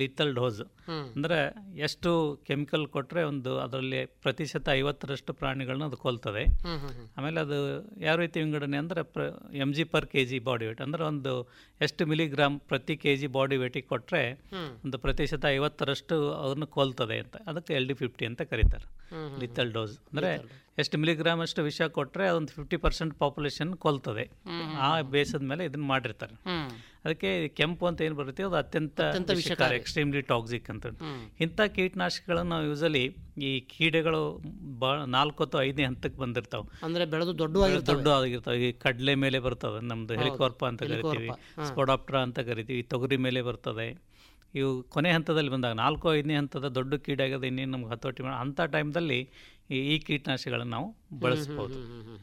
ಲಿಥಲ್ dose ಹ್ಮ್. ಅಂದರೆ ಎಷ್ಟು chemical ಕೊಟ್ಟರೆ ಒಂದು ಅದರಲ್ಲಿ ಪ್ರತಿಶತ ಐವತ್ತರಷ್ಟು ಪ್ರಾಣಿಗಳನ್ನ ಅದು ಕೊಲ್ತದೆ ಹ್ಮ್, ಹ್ಮ್, ಹ್ಮ್. ಆಮೇಲೆ ಅದು ಯಾವ ರೀತಿ ವಿಂಗಡಣೆ ಅಂದರೆ ಪ್ರ M G per K G body weight ಅಂದರೆ ಒಂದು ಎಷ್ಟು ಮಿಲಿಗ್ರಾಮ್ ಪ್ರತಿ ಕೆ ಜಿ ಬಾಡಿ ವೇಟಿಗೆ ಕೊಟ್ಟರೆ ಹ್ಮ್. ಒಂದು ಪ್ರತಿಶತ ಐವತ್ತರಷ್ಟು ಅದನ್ನು ಕೊಲ್ತದೆ ಅಂತ ಅದಕ್ಕೆ ಎಲ್ ಡಿ ಫಿಫ್ಟಿ ಅಂತ ಕರೀತಾರೆ ಹ್ಮ್, ಹ್ಮ್, ಲಿಥಲ್ ಡೋಸ್ ಅಂದರೆ ಎಷ್ಟು ಮಿಲಿಗ್ರಾಮ್ ಅಷ್ಟು ವಿಷ ಕೊಟ್ಟರೆ ಅದೊಂದು ಫಿಫ್ಟಿ ಪರ್ಸೆಂಟ್ ಪಾಪ್ಯುಲೇಷನ್ ಕೊಲ್ತದೆ ಆ ಬೇಸದ ಮೇಲೆ ಇದನ್ನು ಮಾಡಿರ್ತಾರೆ ಹ್ಮ್. ಅದಕ್ಕೆ ಕೆಂಪು ಅಂತ ಏನು ಬರುತ್ತೆ ಅದು ಅತ್ಯಂತ ಅತ್ಯಂತ ವಿಷಕಾರಿ ವಿಷಕಾರಿ. ಎಕ್ಸ್ಟ್ರೀಮ್ಲಿ ಟಾಕ್ಸಿಕ್ ಅಂತ ಹ್ಮ್. ಇಂಥ ಕೀಟನಾಶಕಗಳನ್ನು ನಾವು ಯೂಸಲಿ ಈ ಕೀಡೆಗಳು ಭಾಳ ನಾಲ್ಕು ಅಥವಾ ಐದನೇ ಹಂತಕ್ಕೆ ಬಂದಿರ್ತಾವೆ ಅಂದ್ರೆ ಬೆಳೆದು ದೊಡ್ಡವಾಗಿರ್ತವೆ. ದೊಡ್ಡ ಆಗಿರ್ತಾವೆ ಈ ಕಡಲೆ ಮೇಲೆ ಬರ್ತದೆ ನಮ್ದು ಹೌದು. ಹೆಲಿಕಾರ್ಪ ಅಂತ ಹೆಲಿಕೋರ್ಪ, ಕರಿತೀವಿ ಹಾ. ಸ್ಪೋಡಾಪ್ಟ್ರಾ ಅಂತ ಕರಿತೀವಿ ತೊಗರಿ ಮೇಲೆ ಬರ್ತದೆ ಇವು ಕೊನೆ ಹಂತದಲ್ಲಿ ಬಂದಾಗ ನಾಲ್ಕು ಐದನೇ ಹಂತದ ದೊಡ್ಡ ಕೀಡೆ ಆಗೋದು ಇನ್ನೇನು ನಮ್ಗೆ ಹತೋಟಿ ಮಾಡಿ ಅಂಥ ಟೈಮ್ದಲ್ಲಿ ಈ ಈ ಕೀಟನಾಶಕಗಳನ್ನು ನಾವು ಬಳಸ್ಬೋದು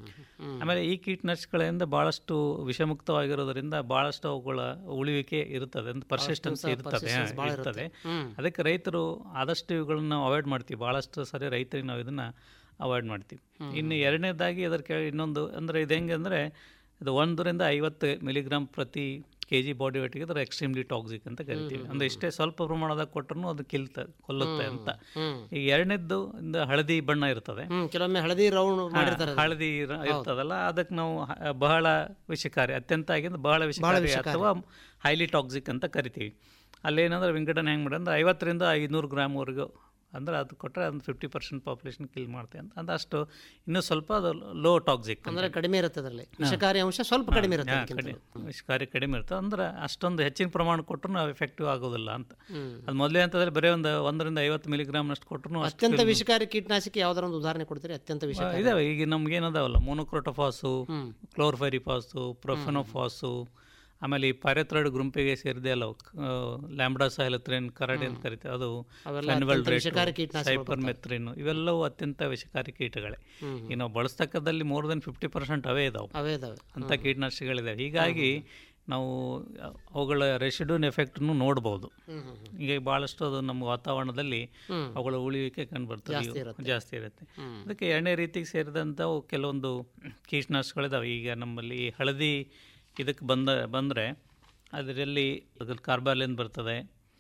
ಆಮೇಲೆ ಈ ಕೀಟನಾಶಕಗಳಿಂದ ಭಾಳಷ್ಟು ವಿಷಮುಕ್ತವಾಗಿರೋದ್ರಿಂದ ಭಾಳಷ್ಟು ಅವುಗಳ ಉಳಿವಿಕೆ ಇರ್ತದೆ ಅಂತ ಪರ್ಸಿಸ್ಟೆನ್ಸ್ ಸಹ ಇರ್ತದೆ persistence ಹಾ, ಭಾಳ ಇರ್ತದೆ ಇರುತ್ತೆ. ಹ್ಮ್. ಅದಕ್ಕೆ ರೈತರು ಆದಷ್ಟು ಇವುಗಳನ್ನ ನಾವು ಅವಾಯ್ಡ್ ಮಾಡ್ತೀವಿ ಭಾಳಷ್ಟು ಸರಿ ರೈತರಿಗೆ ನಾವು ಇದನ್ನು ಅವಾಯ್ಡ್ ಮಾಡ್ತೀವಿ ಇನ್ನು ಎರಡನೇದಾಗಿ ಅದರ ಕೆಳ ಇನ್ನೊಂದು ಅಂದರೆ ಇದು ಹೆಂಗೆ ಅಂದರೆ ಇದು ಒಂದರಿಂದ ಐವತ್ತು ಮಿಲಿಗ್ರಾಮ್ ಪ್ರತಿ ಕೆ ಜಿ ಬಾಡಿ ವೇಟಿಗೆ ಅದರ ಎಕ್ಸ್ಟ್ರೀಮ್ಲಿ ಟಾಕ್ಸಿಕ್ ಅಂತ ಕರಿತೀವಿ ಅಂದರೆ ಇಷ್ಟೇ ಸ್ವಲ್ಪ ಪ್ರಮಾಣದಾಗ ಕೊಟ್ಟರು ಅದು ಕಿಲ್ತ ಕೊಲ್ಲುತ್ತೆ ಅಂತ ಹ್ಮ್. ಈಗ ಎರಡನೇದ್ದು ಇಂದ ಹಳದಿ ಬಣ್ಣ ಇರ್ತದೆ ಹ್ಮ್ ಕೆಲವೊಮ್ಮೆ ಹಳದಿ ರೌಂಡ್ ಹಾ, ಮಾಡಿರ್ತಾರೆ ಅದನ್ನ. ಹಳದಿ ಇರ- ಇರ್ತದಲ್ಲ ಅದಕ್ಕೆ ನಾವು ಹ- ಬಹಳ ವಿಷಕಾರಿ ಅತ್ಯಂತ ಆಗಿಂದ ಬಹಳ ವಿಷಕಾರಿ ವಿಷಕಾರಿ. ಅಥವಾ ಹೈಲಿ ಟಾಕ್ಸಿಕ್ ಅಂತ ಕರಿತೀವಿ ಅಲ್ಲೇನಂದ್ರೆ ವಿಂಗಡಣೆ ಹೆಂಗೆ ಮಾಡಿ ಅಂದ್ರೆ ಐವತ್ತರಿಂದ ಐನೂರು ಗ್ರಾಮ್ವರೆಗೂ ಅಂದ್ರೆ ಅದು ಕೊಟ್ಟರೆ ಒಂದು ಫಿಫ್ಟಿ ಪರ್ಸೆಂಟ್ ಪಾಪ್ಯುಲೇಷನ್ ಕಿಲ್ ಮಾಡುತ್ತೆ ಅಂತ ಅಂದ್ರೆ ಅಷ್ಟು ಇನ್ನೂ ಸ್ವಲ್ಪ ಅದು ಲೋ ಟಾಕ್ಸಿಕ್ ಅಂದ್ರೆ ಕಡಿಮೆ ಇರುತ್ತೆ ಅದರಲ್ಲಿ ವಿಷಕಾರಿ ಅಂಶ ಸ್ವಲ್ಪ ಕಡಿಮೆ ಇರುತ್ತೆ ಅದಕ್ಕಿಂತಲೂ. ವಿಷಕಾರಿ ಕಡಿಮೆ ಇರುತ್ತೆ ಅಂದ್ರೆ ಅಷ್ಟೊಂದು ಹೆಚ್ಚಿನ ಪ್ರಮಾಣ ಕೊಟ್ಟರು ನಾವು ಎಫೆಕ್ಟಿವ್ ಆಗೋದಿಲ್ಲ ಅಂತ ಹ್ಮ್. ಅದು ಮೊದಲೇ ಹಂತದಲ್ಲಿ ಬರೀ ಒಂದು ಒಂದರಿಂದ ಐವತ್ತು ಮಿಲಿಗ್ರಾಮ್ನಷ್ಟು ಕೊಟ್ಟರು ಅತ್ಯಂತ ವಿಷಕಾರಿ ಕೀಟನಾಶಕ ಯಾವ್ದಾರ ಒಂದು ಉದಾಹರಣೆ ಕೊಡ್ತೀರಿ ಅತ್ಯಂತ ವಿಷಕಾರಿ ಇದಾವೆ ಈಗ ನಮ್ಗೆ ಏನದಾವಲ್ಲ ಮೋನೋಕ್ರೋಟೋಫಾಸು ಕ್ಲೋರ್ಫೈರಿಫಾಸು ಪ್ರೊಫೆನೋಫಾಸು ಆಮೇಲೆ ಈ ಪ್ಯಾರೆಥ್ರಾಯ್ಡ್ ಗುಂಪಿಗೆ ಸೇರಿದೆ ಅಲ್ಲ ಲ್ಯಾಂಬ್ಡಾ ಸೈಲತ್ರಿನ್ ಕರಡಿ ಅಂತ ಕರಿತೀವಿ ಅದು ಅವೆಲ್ಲ ಅತ್ಯಂತ ವಿಷಕಾರಿ ಕೀಟನಾಶಕಗಳು ಸೈಪರ್ ಮೆತ್ರಿನ್ ಇವೆಲ್ಲವೂ ಅತ್ಯಂತ ವಿಷಕಾರಿ ಕೀಟಗಳೇ ಹ್ಮ್. ಈಗ ನಾವು ಬಳಸ್ತಕ್ಕದಲ್ಲಿ ಮೋರ್ ದೆನ್ ಫಿಫ್ಟಿ ಪರ್ಸೆಂಟ್ ಅವೇ ಇದಾವೆ ಅವೇ ಇದಾವೆ ಅಂಥ ಕೀಟನಾಶಕಗಳಿದಾವೆ ಹೀಗಾಗಿ ನಾವು ಅವುಗಳ ರೆಸಿಡ್ಯೂನ್ ಎಫೆಕ್ಟನ್ನು ನೋಡ್ಬೋದು ಹ್ಮ್, ಹ್ಮ್, ಹ್ಮ್. ಈಗ ಭಾಳಷ್ಟು ಅದು ನಮ್ಮ ವಾತಾವರಣದಲ್ಲಿ ಹ್ಮ್. ಅವುಗಳ ಉಳಿವಿಕೆ ಕಂಡುಬರ್ತದೆ ಜಾಸ್ತಿ ಇವು ಇರುತ್ತೆ. ಜಾಸ್ತಿ ಇರುತ್ತೆ ಹ್ಮ್. ಅದಕ್ಕೆ ಎರಡನೇ ರೀತಿಗೆ ಸೇರಿದಂಥವು ಕೆಲವೊಂದು ಕೀಟನಾಶಕಗಳಿದಾವೆ ಈಗ ನಮ್ಮಲ್ಲಿ ಈ ಹಳದಿ ಇದಕ್ಕೆ ಬಂದ ಬಂದರೆ ಅದರಲ್ಲಿ ಅದ್ರಲ್ಲಿ ಕಾರ್ಬಾಲಿನ್ ಬರ್ತದೆ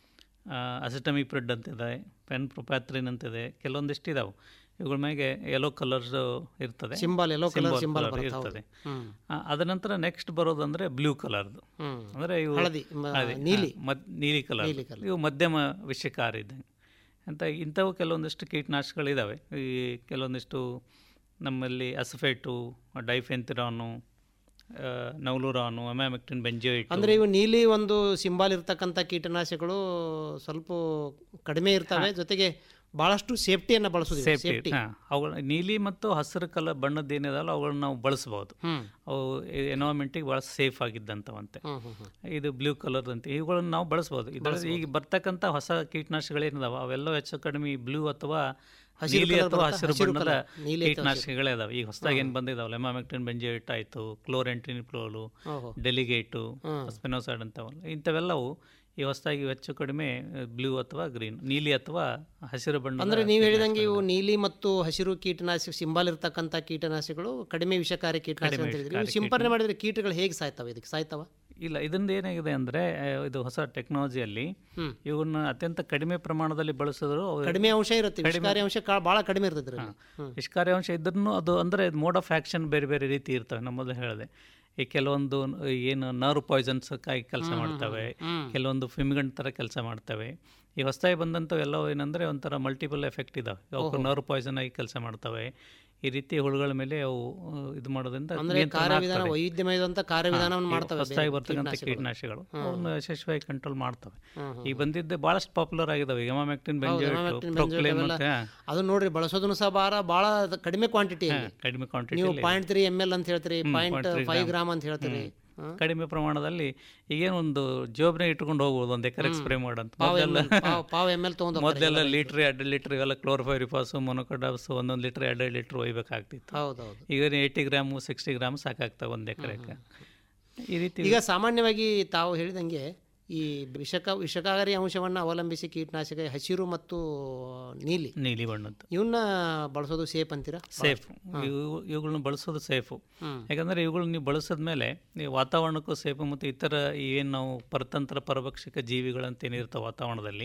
ಅಸಿಟಮಿಪ್ರಿಡ್ ಅಂತಿದೆ ಪೆನ್ ಪ್ರೊಪ್ಯಾತ್ರಿನ್ ಅಂತಿದೆ ಕೆಲವೊಂದಿಷ್ಟು ಇದಾವೆ ಇವುಗಳ ಮೇಲೆ ಯೆಲ್ಲೋ ಕಲರ್ಸ್ ಇರ್ತದೆ Symbol, yellow colour Symbol symbol colour ಬರುತ್ತೆ, ಹೌದು. ಇರ್ತದೆ ಹ್ಮ್. ಆ, ಅದ ನಂತರ ನೆಕ್ಸ್ಟ್ ಬರೋದಂದ್ರೆ ಬ್ಲೂ ಕಲರ್ದು ಹ್ಮ್. ಅಂದರೆ ಇವು ಹಳದಿ, ಮ- ಹಳದಿ, ನೀಲಿ. ಹಾ, ಮದ್ ನೀಲಿ ಕಲರ್ ನೀಲಿ colour. ಇವು ಮಧ್ಯಮ ವಿಷಕಾರಿ ಇದ್ದಂಗೆ ಅಂತ ಇಂಥವು ಕೆಲವೊಂದಿಷ್ಟು ಕೀಟನಾಶಕಗಳಿದ್ದಾವೆ ಈ ಕೆಲವೊಂದಿಷ್ಟು ನಮ್ಮಲ್ಲಿ ಅಸಫೇಟು ಡೈಫೆಂತಿರಾನು ನವಲುರಾನು ಅಮ್ಯಾಮೆಕ್ಟಿನ್ ಬೆಂಜೋಯಿಟ್ ಅಂದ್ರೆ ಇವು ನೀಲಿ ಒಂದು ಸಿಂಬಾಲ್ ಇರ್ತಕ್ಕಂಥ ಕೀಟನಾಶಕಗಳು ಸ್ವಲ್ಪ ಕಡಿಮೆ ಇರ್ತವೆ ಜೊತೆಗೆ ಬಹಳಷ್ಟು ಸೇಫ್ಟಿಯನ್ನ ಬಳಸೋದು ಸೇಫ್ಟಿ ಸೇಫ್ಟಿ ಹಾಂ ಅವುಗಳ ನೀಲಿ ಮತ್ತು ಹಸಿರು ಕಲರ್ ಬಣ್ಣದ ಏನಿದಾವಲ್ಲ ಅವುಗಳನ್ನ ನಾವು ಬಳಸ್ಬೋದು ಹ್ಮ್. ಅವು ಎನ್ವೈರ್ಮೆಂಟಿಗೆ ಭಾಳ ಸೇಫ್ ಆಗಿದ್ದಂಥವಂತೆ ಹ್ಮ್, ಹ್ಮ್, ಹ್ಮ್. ಇದು ಬ್ಲೂ ಕಲರ್ ಅಂತ ಇವುಗಳನ್ನ ನಾವು ಬಳಸ್ಬೋದು ಇದರಲ್ಲಿ ಈಗ ಬರ್ತಕ್ಕಂಥ ಹೊಸ ಕೀಟನಾಶಕಗಳೇನಿದಾವೆ ಅವೆಲ್ಲ ಹೆಚ್ಚು ಕಡಿಮೆ ಬ್ಲೂ ಅಥವಾ ಹಸಿರು ನೀಲಿ colour ಅಥವಾ ಬರುತ್ತೆ, ಹಸಿರು ಹಸಿರು ಬಣ್ಣದ colour. ನೀಲಿ ಅಥವಾ ಕೀಟನಾಶಕಗಳೇ ಅದಾವೆ ಈಗ ಹೊಸದಾಗಿ ಏನು ಬಂದಿದಾವೆ ಲೆಮಾಮೆಕ್ಟಿನ್ ಬೆಂಜೋಯಿಟ್ ಆಯಿತು ಕ್ಲೋರೆಂಟಿನ್ ಪ್ಲೋಲು ಓಹೋ. ಡೆಲಿಗೇಟು ಹ್ಮ್. ಸ್ಪೆನೋಸೈಡ್ ಅಂತವಲ್ಲ ಇಂಥವೆಲ್ಲವು ಈ ಹೊಸದಾಗಿ ಹೆಚ್ಚು ಕಡಿಮೆ ಬ್ಲೂ ಅಥವಾ ಗ್ರೀನ್ ನೀಲಿ ಅಥವಾ ಹಸಿರು ಬಣ್ಣ ಅಂದ್ರೆ ನೀವು ಹೇಳಿದಂಗೆ ಇವು ನೀಲಿ ಮತ್ತು ಹಸಿರು ಕೀಟನಾಶಕ ಸಿಂಬಲ್ ಇರ್ತಕ್ಕಂಥ ಕೀಟನಾಶಕಗಳು ಕಡಿಮೆ ವಿಷಕಾರಿ ಕೀಟನಾಶಕ ಕಡಿಮೆ ಅಂತ ಹೇಳಿದ್ರಿ ಇವು ವಿಷಕಾರಿ ಸಿಂಪರಣೆ ಮಾಡಿದ್ರೆ ಕೀಟಗಳು ಹೇಗೆ ಸಾಯ್ತವೆ ಇದಕ್ಕೆ ಸಾಯ್ತವ ಇಲ್ಲ ಇದರಿಂದ ಏನಾಗಿದೆ ಅಂದರೆ ಇದು ಹೊಸ ಟೆಕ್ನಾಲಜಿಯಲ್ಲಿ ಹ್ಮ್. ಇವನ್ನ ಅತ್ಯಂತ ಕಡಿಮೆ ಪ್ರಮಾಣದಲ್ಲಿ ಬಳಸಿದ್ರು ಅವು ಕಡಿಮೆ ಅಂಶ ಇರುತ್ತೆ ವಿಷಕಾರಿ ಅಂಶ ಕಾ- ಬಹಳ ಕಡಿಮೆ ಇರ್ತದೆ ಇದರಲ್ಲಿ. ಹ್ಮ್. ವಿಷಕಾರಿ ಅಂಶ ಇದ್ರೂ ಅದು ಅಂದರೆ ಮೋಡ್ ಆಫ್ ಆ್ಯಕ್ಷನ್ ಬೇರೆ ಬೇರೆ ರೀತಿ ಇರ್ತವೆ ನಮ್ಮ ಮೊದಲು ಹೇಳಿದೆ ಈ ಕೆಲವೊಂದು ಏನು ನರ್ವ್ ಪಾಯ್ಸನ್ಸ್ ಆಗಿ ಕೆಲಸ ಮಾಡ್ತವೆ ಹ್ಮ್. ಕೆಲವೊಂದು ಫಿಮಿಗಂಟ್ ಥರ ಕೆಲಸ ಮಾಡ್ತವೆ ಈ ಹೊಸದಾಗಿ ಬಂದಂಥವು ಎಲ್ಲವೂ ಏನಂದರೆ ಒಂಥರ ಮಲ್ಟಿಪಲ್ ಎಫೆಕ್ಟ್ ಇದಾವೆ ಅವಕ್ಕೆ ನರ್ವ್ ಪಾಯ್ಸನ್ ಆಗಿ ಕೆಲಸ ಮಾಡ್ತವೆ ಈ ರೀತಿ ಹುಳುಗಳ ಮೇಲೆ ಅವು ಆ, ಇದು ಮಾಡೋದ್ರಿಂದ ಅಂದ್ರೆ ನಿಯಂತ್ರಣ ಕಾರ್ಯವಿಧಾನ ಆಗ್ತವೆ. ವೈವಿಧ್ಯಮಯದಂತ ಕಾರ್ಯವಿಧಾನವನ್ನು ಹಾ, ಈ ಮಾಡ್ತವೆ ಹೊಸದಾಗಿ ಬೇರೆ ಬರ್ತಕ್ಕಂಥ ಕೀಟನಾಶಕಗಳು. ಕೀಟನಾಶಕಗಳು ಅವನ್ನ ಯಶಸ್ವಿಯಾಗಿ ಕಂಟ್ರೋಲ್ ಮಾಡ್ತವೆ ಹ್ಮ್, ಹ್ಮ್. ಈ ಬಂದಿದ್ದೆ ಭಾಳಷ್ಟು ಪಾಪ್ಯುಲರ್ ಆಗಿದಾವೆ ಎಮಾಮೆಕ್ಟಿನ್ ಹೌದು, ಬೆಂಜೋಯಿಟ್ ivermectin, ಪ್ರೊಕ್ಲೇಮ್ benzoate ಮತ್ತೆ ಅವೆಲ್ಲ ಅದು ನೋಡ್ರಿ ಬಳಸೋದನ್ನು ಸಹ ಭಾಳ ಭಾಳ ಕಡಿಮೆ ಕ್ವಾಂಟಿಟಿ ಕಡಿಮೆ ಕ್ವಾಂಟಿಟಿ ನೀವು ಪಾಯಿಂಟ್ ತ್ರೀ ಎಮ್ ಎಲ್ ಅಂತ ಹೇಳ್ತೀರಿ ಹ್ಮ್, ಪಾಯಿಂಟ್ 0.3 ಫೈವ್ gram. ಗ್ರಾಮ್ ಅಂತ ಹೇಳ್ತೀರಿ ಹಾ. ಕಡಿಮೆ ಪ್ರಮಾಣದಲ್ಲಿ ಈಗೇನೊಂದು ಜೋಬ್ನೆ ಇಟ್ಕೊಂಡು ಹೋಗ್ಬೋದು ಒಂದು ಎಕರೆಗೆ ಸ್ಪ್ರೇ ಮಾಡಂತ ಪಾವ್ ಮೊದಲೆಲ್ಲ ML, ಪಾವ್- ಪಾವ್ ML ತಗೊಂಡ್ ಹೋಗ್ತಾರೆ ಮೊದಲೆಲ್ಲ ಲೀಟ್ರ್ ಎರಡು ಲೀಟ್ರ್ ಇವೆಲ್ಲ ಕ್ಲೋರ್ಫೈರಿಫಾಸು ಮೊನೊಕೊಡಾಬ್ಸು ಒಂದೊಂದು ಲೀಟ್ರ್ ಎರಡು ಲೀಟ್ರ್ ಒಯ್ಬೇಕಾಗ್ತಿತ್ತು ಹೌದೌದು ಈಗ ಏಯ್ಟಿ ಗ್ರಾಮು ಸಿಕ್ಸ್ಟಿ ಗ್ರಾಮ್ ಸಾಕಾಗ್ತವೆ ಒಂದು ಎಕರೆಗೆ ಈ ರೀತಿ ಈಗ ಸಾಮಾನ್ಯವಾಗಿ ತಾವು ಹೇಳಿದಂಗೆ ಈ ವಿಷಕ ವಿಷಕಾರಿ ಅಂಶವನ್ನು ಅವಲಂಬಿಸಿ ಕೀಟನಾಶಕ ಹಸಿರು ಮತ್ತು ನೀಲಿ ನೀಲಿ ಬಣ್ಣದ್ದು ಇವನ್ನ ಬಳಸೋದು ಸೇಫ್ ಅಂತೀರಾ ಸೇಫ್ ಇವು ಇವುಗಳನ್ನ ಬಳಸೋದು ಸೇಫು ಹ್ಮ್. ಯಾಕಂದರೆ ಇವುಗಳನ್ನ ನೀವು ಬಳಸಿದ್ಮೇಲೆ ನೀವು ವಾತಾವರಣಕ್ಕೂ ಸೇಫು ಮತ್ತು ಇತರ ಏನು ನಾವು ಪರತಂತ್ರ ಪರಭಕ್ಷಕ ಜೀವಿಗಳಂತ ಏನಿರ್ತಾವೆ ವಾತಾವರಣದಲ್ಲಿ